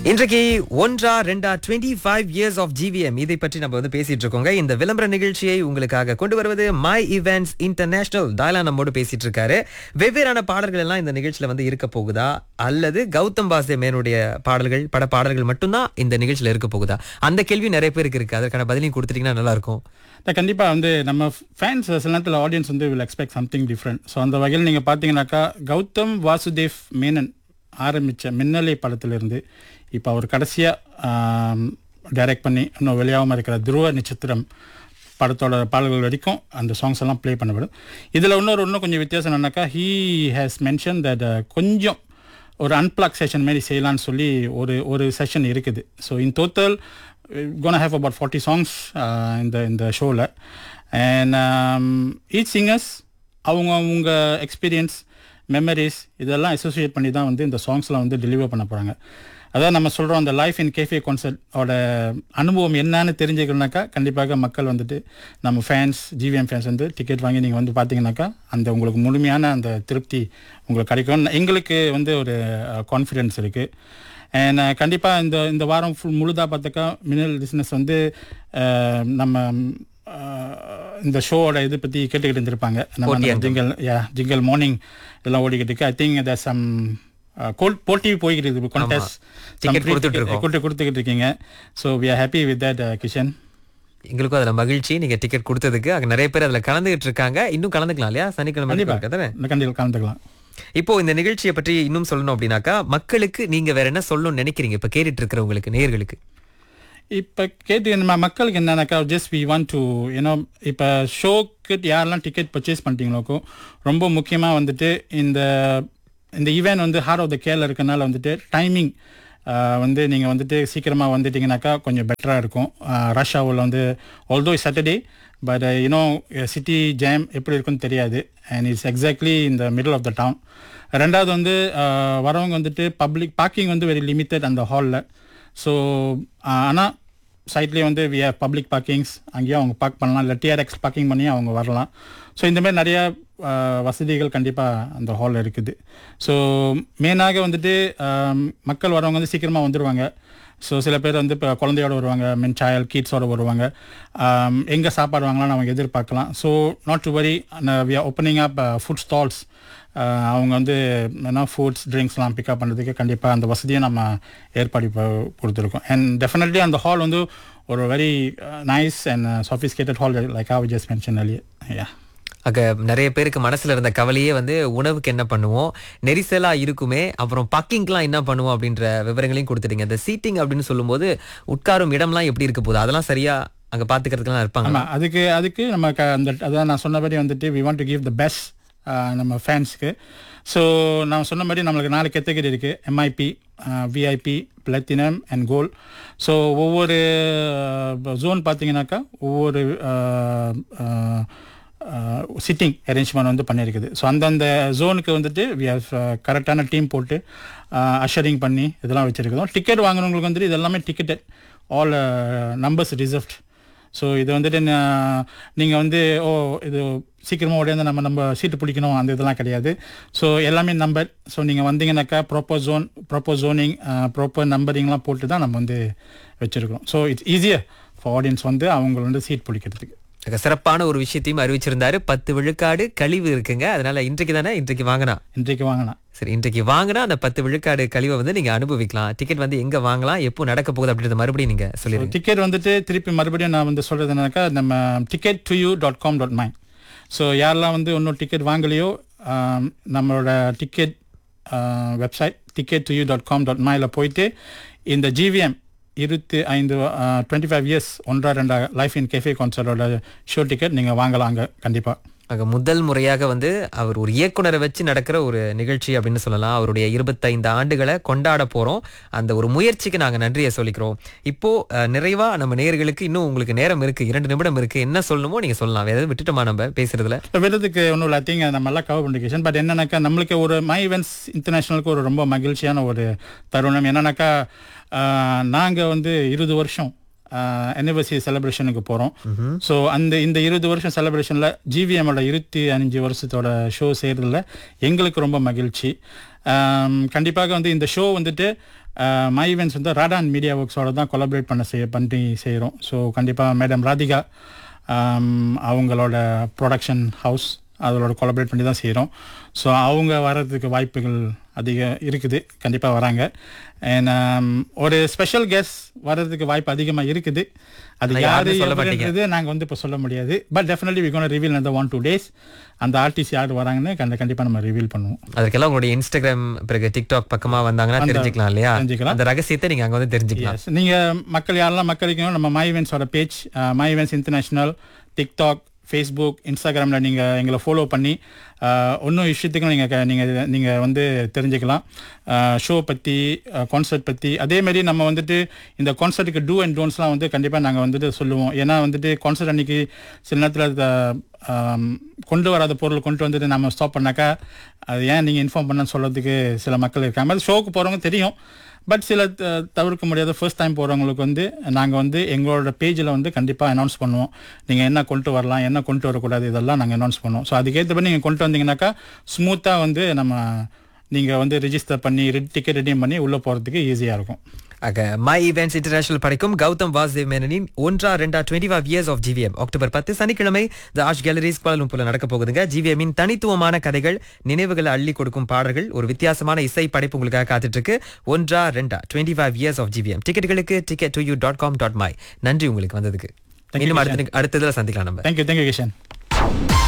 இன்றைக்கு ஒன்றா ரெண்டா twenty five years of GVM இதை பற்றி நம்ம வந்து பேசிட்டு இருக்கோங்க இந்த விளம்பர நிகழ்ச்சியை உங்களுக்காக கொண்டு வருவது மை இவெண்ட்ஸ் இன்டர்நேஷனல் தாய்லா நம்மோடு பேசிட்டு இருக்காரு வெவ்வேறான பாடல்கள் எல்லாம் இந்த நிகழ்ச்சியில வந்து இருக்க போகுதா அல்லது கௌதம் வாசுதேவ் மேனுடைய பாடல்கள் பட பாடல்கள் மட்டும்தான் இந்த நிகழ்ச்சியில இருக்க போகுதா அந்த கேள்வி நிறைய பேருக்கு இருக்கு அதற்கான பதிலையும் கொடுத்துட்டீங்கன்னா நல்லா இருக்கும் இல்லை கண்டிப்பாக வந்து நம்ம ஃபேன்ஸ் சில நேரத்தில் ஆடியன்ஸ் வந்து will expect something different so அந்த வகையில் நீங்கள் பார்த்தீங்கன்னாக்கா கௌதம் வாசுதேவ் மேனன் ஆரம்பித்த மின்னலை படத்திலிருந்து இப்போ அவர் கடைசியாக டைரக்ட் பண்ணி இன்னும் வெளியாகாமல் இருக்கிற துருவ நட்சத்திரம் படத்தோட பாடல்கள் வரைக்கும் அந்த சாங்ஸ் எல்லாம் ப்ளே பண்ணப்படும் இதில் இன்னொரு இன்னும் கொஞ்சம் வித்தியாசம் என்னன்னாக்கா ஹீ ஹேஸ் மென்ஷன் தட் கொஞ்சம் ஒரு அன்பிளாக் செஷன் மாதிரி செய்யலாம்னு சொல்லி ஒரு ஒரு செஷன் இருக்குது so in total gonna have about forty songs இந்த இந்த ஷோவில் அண்ட் ஈச் சிங்கர்ஸ் அவங்க அவங்க எக்ஸ்பீரியன்ஸ் மெமரிஸ் இதெல்லாம் அசோசியேட் பண்ணி தான் வந்து இந்த சாங்ஸ்லாம் வந்து டெலிவர் பண்ண போகிறாங்க அதான் நம்ம சொல்கிறோம் அந்த லைஃப் இன் கேஃபே கான்சர்ட்டோட அனுபவம் என்னன்னு தெரிஞ்சுக்கணுனாக்கா கண்டிப்பாக மக்கள் வந்துட்டு நம்ம ஃபேன்ஸ் ஜிவிஎம் ஃபேன்ஸ் வந்து டிக்கெட் வாங்கி நீங்கள் வந்து பார்த்தீங்கன்னாக்கா அந்த உங்களுக்கு முழுமையான அந்த திருப்தி உங்களுக்கு கிடைக்கும் எங்களுக்கு வந்து ஒரு கான்ஃபிடென்ஸ் இருக்குது அண்ட் கண்டிப்பாக இந்த இந்த வாரம் ஃபுல் முழுதாக பார்த்தாக்கா மினரல் பிஸ்னஸ் வந்து அஹ், நம்ம அஹ், இந்த ஷோவோட இது பற்றி கேட்டுக்கிட்டு இருந்திருப்பாங்க நம்ம போட்டியா ஜிங்கல் யா ஜிங்கல் மார்னிங் இதெல்லாம் ஓடிக்கிட்டு இருக்கு ஐ திங்க் தேர் சம் கோல் போட்டி போய்கிட்டு இருக்கு கான்டெஸ்ட் Ticket கொடுத்துட்டு இருக்கோம். கொடுத்து கொடுத்துக்கிட்டு இருக்கீங்க so we are happy with that கிஷன் எங்களுக்கும் அதுல மகிழ்ச்சி நீங்க டிக்கெட் கொடுத்ததுக்கு அங்க நிறைய பேர் அதுல கலந்துகிட்டு இருக்காங்க இன்னும் கலந்துக்கலாம் இல்லையா சனிக்கிழமை கண்டிப்பா. இருக்கு தானே கண்டிப்பாக கலந்துக்கலாம் இப்போ இந்த நிகழ்ச்சியை பற்றி இன்னும் சொல்லணும் அப்படின்னாக்கா மக்களுக்கு நீங்க வேற என்ன சொல்லணும்னு நினைக்கிறீங்க இப்ப கேட்டுட்டு இருக்கிறவங்களுக்கு நேயர்களுக்கு இப்போ கேட்டு நம்ம மக்களுக்கு என்னன்னாக்கா ஜஸ்ட் வி வாண்ட் டு ஏன்னோ இப்போ ஷோக்கு யாரெல்லாம் டிக்கெட் பர்ச்சேஸ் பண்ணிட்டீங்களோக்கோ ரொம்ப முக்கியமாக வந்துட்டு இந்த இந்த ஈவெண்ட் வந்து ஹார்ட் ஆஃப் த கேல இருக்கனால வந்துட்டு டைமிங் வந்து நீங்கள் வந்துட்டு சீக்கிரமாக வந்துட்டீங்கன்னாக்கா கொஞ்சம் பெட்டராக இருக்கும் ரஷ் ஹவரில் வந்து although Saturday but you know city jam எப்படி இருக்குன்னு தெரியாது அண்ட் இட்ஸ் எக்ஸாக்ட்லி இந்த மிடில் ஆஃப் த டவுன் ரெண்டாவது வந்து ஆஹ், வரவங்க வந்துட்டு பப்ளிக் பார்க்கிங் வந்து வெரி லிமிட்டட் அந்த ஹாலில் ஸோ ஆனால் சைட்லேயே வந்து வி ஹேவ் பப்ளிக் பார்க்கிங்ஸ் அங்கேயும் அவங்க பார்க் பண்ணலாம் இல்லை டிஆர்எக்ஸ் பார்க்கிங் பண்ணி அவங்க வரலாம் ஸோ இந்த மாதிரி நிறைய ஆஹ், வசதிகள் கண்டிப்பாக அந்த ஹாலில் இருக்குது ஸோ மெயினாக வந்துட்டு ஆம், மக்கள் வரவங்க வந்து சீக்கிரமாக வந்துடுவாங்க ஸோ சில பேர் வந்து இப்போ குழந்தையோட வருவாங்க மீன் சைல்ட் கிட்ஸோட வருவாங்க எங்கே சாப்பாடு வாங்கலாம்னு அவங்க எதிர்பார்க்கலாம் so not to worry we are opening up food stalls அவங்க வந்து என்ன ஃபுட்ஸ் ட்ரிங்க்ஸ்லாம் பிக்கப் பண்ணுறதுக்கு கண்டிப்பாக அந்த வசதியை நம்ம ஏற்பாடு ப- கொடுத்துருக்கோம் அண்ட் டெஃபினெட்லி அந்த ஹால் வந்து ஒரு very nice and sophisticated hall like a just mention அலியே யா அங்க நிறைய பேருக்கு மனசுல இருந்த கவலையே வந்து உணவுக்கு என்ன பண்ணுவோம் நெரிசலா இருக்குமே அப்புறம் பார்க்கிங்லாம் என்ன பண்ணுவோம் அப்படின்ற விவரங்களையும் கொடுத்துட்டீங்க இந்த சீட்டிங் அப்படின்னு சொல்லும்போது உட்காரும் இடம்லாம் எப்படி இருக்க போகுது அதெல்லாம் சரியா அங்க பாத்துக்கிறதுக்குலாம் இருப்பாங்க ஆமாம் அதுக்கு அதுக்கு நம்ம க அந்த அதான் நான் சொன்னபடி வந்துட்டு we want to give the best நம்ம ஃபேன்ஸ்க்கு ஸோ நான் சொன்ன மாதிரி நம்மளுக்கு நாலு கேட்டகரி இருக்குது MIP VIP platinum and gold so ஒவ்வொரு ஜோன் பார்த்தீங்கன்னாக்கா ஒவ்வொரு சிட்டிங் அரேஞ்ச்மெண்ட் வந்து பண்ணியிருக்குது ஸோ அந்தந்த ஜோனுக்கு வந்துட்டு வி ஹவ் கரெக்டான டீம் போட்டு அஷரிங் பண்ணி இதெல்லாம் வச்சுருக்கோம் டிக்கெட் வாங்குறவங்களுக்கு வந்துட்டு இது எல்லாமே ticket all numbers reserved so இது வந்துட்டு நீங்கள் வந்து ஓ இது சீக்கிரமாக ஓடியாந்து நம்ம நம்ம சீட்டு பிடிக்கணும் அந்த இதெல்லாம் கிடையாது ஸோ எல்லாமே நம்பர் ஸோ நீங்கள் வந்தீங்கன்னாக்கா proper zone proper zoning proper நம்பரிங்லாம் போட்டு தான் நம்ம வந்து வச்சுருக்கோம் so it's easier for audience வந்து அவங்க வந்து சீட் பிடிக்கிறதுக்கு அங்க சிறப்பான ஒரு விஷயத்தையும் அறிவிச்சிருந்தாரு பத்து விழுக்காடு கழிவு இருக்குங்க அதனால இன்றைக்கு தானே இன்றைக்கு வாங்கினா இன்றைக்கு வாங்கினா சரி இன்றைக்கு வாங்கினா அந்த பத்து விழுக்காடு கழிவை வந்து நீங்க அனுபவிக்கலாம் டிக்கெட் வந்து எங்க வாங்கலாம் எப்போ நடக்க போகுது அப்படின்றத மறுபடியும் நீங்க சொல்லிருங்க டிக்கெட் வந்துட்டு திருப்பி மறுபடியும் நான் வந்து சொல்கிறது என்னன்னாக்கா நம்ம ticket to you dot com dot my so யாரெல்லாம் வந்து இன்னும் டிக்கெட் வாங்கலையோ ஆம், நம்மளோட ticket website ticket to you dot com dot மைல போயிட்டு இந்த ஜிவிஎம் இருபத்தி ஐந்து டுவெண்ட்டி ஃபைவ் இயர்ஸ் ஒன்றா ரெண்டா லைஃப் இன் கேஃபே கான்சர்ட்டோட ஷோ டிக்கெட் நீங்கள் வாங்கலாம் அங்கே கண்டிப்பாக அங்க முதல் முறையாக வந்து அவர் ஒரு இயக்குனரை வச்சு நடக்கிற ஒரு நிகழ்ச்சி அப்படின்னு சொல்லலாம் அவருடைய இருபத்தைந்து ஆண்டுகளை கொண்டாட போறோம் அந்த ஒரு முயற்சிக்கு நாங்க நன்றியை சொல்லிக்கிறோம் இப்போ அஹ், நிறைவா நம்ம நேயர்களுக்கு இன்னும் உங்களுக்கு நேரம் இருக்கு இரண்டு நிமிடம் இருக்கு என்ன சொல்லணுமோ நீங்க சொல்லலாம் வேற எதாவது விட்டுட்டோமா நம்ம பேசுறதுல இப்போ விடுறதுக்கு ஒன்றும் இல்லை திங் நம்ம எல்லாம் கவர் பண்ணிக்கேஷன் பட் என்னன்னாக்கா நம்மளுக்கு ஒரு மை இவெண்ட்ஸ் இன்டர்நேஷ்னலுக்கு ஒரு ரொம்ப மகிழ்ச்சியான ஒரு தருணம் என்னன்னாக்கா நாங்கள் வந்து இருபது வருஷம் anniversary செலிப்ரேஷனுக்கு போகிறோம் ஸோ அந்த இந்த இருபது வருஷம் செலிப்ரேஷனில் ஜிவிஎம்மோட இருபத்தி அஞ்சு வருஷத்தோட ஷோ செய்கிறதுல எங்களுக்கு ரொம்ப மகிழ்ச்சி ஆம், கண்டிப்பாக வந்து இந்த ஷோ வந்துட்டு மை ஈவெண்ட்ஸ் வந்து ராடான் மீடியா ஒர்க்ஸோட தான் கொலாபரேட் பண்ண செய்ய பண்ணி செய்கிறோம் ஸோ கண்டிப்பாக மேடம் ராதிகா ஆம், அவங்களோட ப்ரொடக்ஷன் ஹவுஸ் அதோட கொலாபரேட் பண்ணி தான் செய்கிறோம் ஸோ அவங்க வர்றதுக்கு வாய்ப்புகள் அதிகம் இருக்குது கண்டிப்பாக வராங்க அண்ட் ஒரு ஸ்பெஷல் கெஸ்ட் வர்றதுக்கு வாய்ப்பு அதிகமாக இருக்குது அது ஆனா யாரு யாருன்னு சொல்ல மாட்டீங்க. எவருன்றது நாங்கள் வந்து இப்போ சொல்ல முடியாது but definitely we gonna reveal அந்த ஒன் டூ டேஸ் அந்த ஆர்டிஸ்ட் யார் வராங்கன்னு கண்ட கண்டிப்பாக நம்ம ரிவீல் பண்ணுவோம் அதற்கெல்லாம் உங்களுடைய இன்ஸ்டாகிராம் பிறகு டிக்டாக் பக்கமா வந்தாங்கன்னா தெரிஞ்சுக்கலாம் இல்லையா தெரிஞ்சுக்கலாம். அந்த ரகசியத்தை நீங்க அங்க வந்து தெரிஞ்சுக்கலாம் Yes. நீங்க மக்கள் யாரெல்லாம் மக்களுக்கும் நம்ம மை இவெண்ட்ஸோட page my events international TikTok Facebook இன்ஸ்டாகிராமில் நீங்கள் எங்களை ஃபாலோ பண்ணி ஒன்றும் விஷயத்துக்கும் நீங்கள் நீங்கள் நீங்கள் வந்து தெரிஞ்சுக்கலாம் ஷோ பற்றி கான்சர்ட் பற்றி அதேமாரி நம்ம வந்துட்டு இந்த கான்சர்ட்டுக்கு டூ அண்ட் டோன்ஸ்லாம் வந்து கண்டிப்பாக நாங்கள் வந்துட்டு சொல்லுவோம் ஏன்னா வந்துட்டு கான்சர்ட் அன்னைக்கு சில நேரத்தில் கொண்டு வராத பொருள் கொண்டு வந்துட்டு நம்ம ஸ்டாப் பண்ணாக்கா அது ஏன் நீங்கள் இன்ஃபார்ம் பண்ண சொல்கிறதுக்கு சில மக்கள் இருக்காங்க அது ஷோக்கு போகிறவங்க தெரியும் பட் சில த- தவிர்க்க முடியாத ஃபர்ஸ்ட் டைம் போகிறவங்களுக்கு வந்து நாங்கள் வந்து எங்களோட பேஜில் வந்து கண்டிப்பாக அனௌன்ஸ் பண்ணுவோம் நீங்கள் என்ன கொண்டு வரலாம் என்ன கொண்டு வரக்கூடாது இதெல்லாம் நாங்கள் அனௌன்ஸ் பண்ணுவோம் ஸோ அதுக்கேற்றபடி நீங்கள் கொண்டு வந்தீங்கன்னாக்கா ஸ்மூத்தாக வந்து நம்ம நீங்கள் வந்து ரிஜிஸ்டர் பண்ணி டிக்கெட் ரெடியும் பண்ணி உள்ளே போகிறதுக்கு ஈஸியாக இருக்கும் ஆக மை ஈவெண்ட்ஸ் இன்டர்நேஷனல் படைக்கும் கௌதம் வாசுதேவ் மேனனின் ஒன்றா ரெண்டா twenty five years of GVM October பத்து சனிக்கிழமை த ஆர்ட் கேலரிஸ் கோலம்பூர்ல நடக்க போகுதுங்க ஜிவிஎம்மின் தனித்துவமான கதைகள் நினைவுகளை அள்ளி கொடுக்கும் பாடல்கள் ஒரு வித்தியாசமான இசை படைப்பு உங்களுக்காக காத்துட்டு இருக்கு ஒன்றா ரெண்டா twenty five years of GVM டிக்கெட்டுகளுக்கு ticket to you dot com dot my நன்றி உங்களுக்கு வந்ததுக்கு Thank you, மீண்டும் அடுத்த அடுத்ததுல சந்திக்கலாம் நம்ம தேங்க்யூ தேங்க்யூ கிஷன்